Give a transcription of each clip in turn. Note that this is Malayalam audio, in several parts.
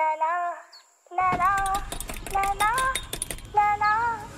la la la la la la la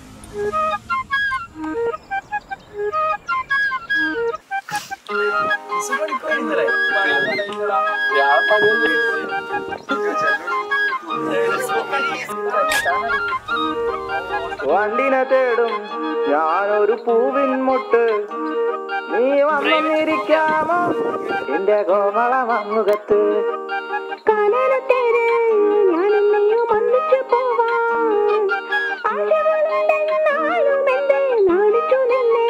വണ്ടിനെ തേടും ഞാനൊരു പൂവിൻ മുട്ട് നീ വന്നിരിക്കാമോ എന്റെ കോമള മമ്മുഖത്ത് കാനനത്തേര് ഞാനെന്നെയും ഒന്നിച്ചു പോവാൻ ആശകളുണ്ടെന്നാലും എന്റെ നാടിച്ചു നിന്നേ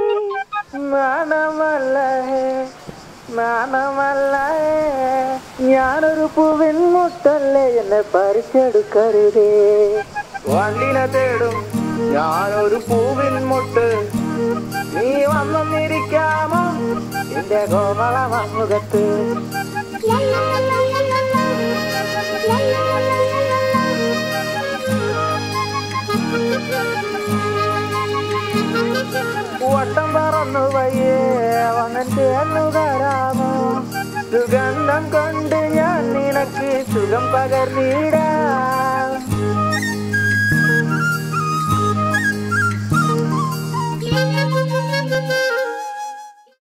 നാണമല്ല നാണമല്ല ഞാനൊരു പൂവിൻ മുട്ടല്ലേ എന്നെ പറിച്ചെടുക്കരുതേ വണ്ടിനെ തേടും ഞാനൊരു പൂവിൻ മുട്ട് നീ വന്നിരിക്കാമോ എന്റെ കോമള മമ്മുഖത്ത് La la la la la la. La la la la la la. വട്ടം പറന്നു വയ്യേ വന്നൻ ചേർന്നു തരാമോ സുഗന്ധം കൊണ്ട് ഞാൻ നിനക്ക് സുഖം പകർന്നിടാം